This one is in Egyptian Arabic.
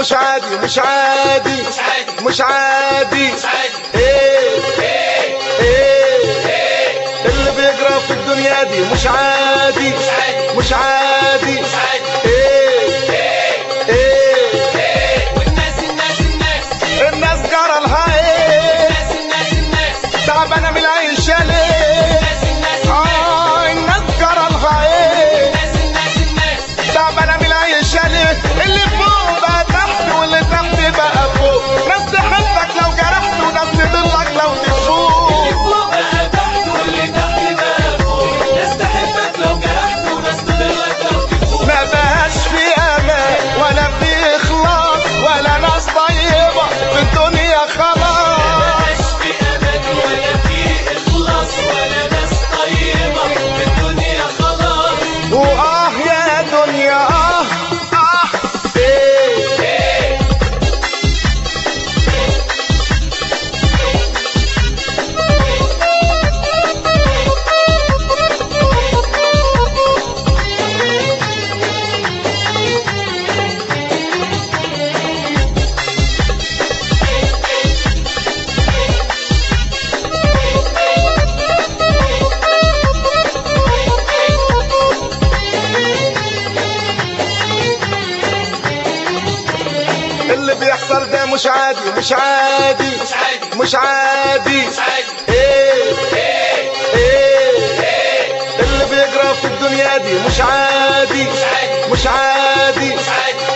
مش عادي مش عادي مش عادي مش عادي مش عادي ايه ايه ايه ايه اللي بيجرى في الدنيا دي مش عادي مش عادي مش عادي مش عادي ايه ايه ايه ايه والناس الناس الناس الناس جرى لها ايه الناس الناس الناس تعبانه من العيشه ليه الناس الناس اه الناس جرى لها ايه الناس الناس الناس تعبانه من العيشه ليه اللي فوق بقى تحت واللي تحت بقى فوق ناس تحبك لو جرحت وناس تضلك لو تفوق فوق بقى تحت واللي تحت بقى فوق ناس تحبك لو جرحت وناس تضلك لو تفوق ما بقاش في امان ولا في اخلاص ولا ناس طيبه في الدنيا خلاص مبقاش في امان ولا في اخلاص ولا ناس طيبه في الدنيا خلاص واه يا دنيا اه اه ايه ايه اللي بيحصل ده مش عادي مش عادي مش عادي مش عادي مش عادي ايه ايه ايه ايه اللي بيجرى في الدنيا دي مش عادي مش عادي مش عادي مش عادي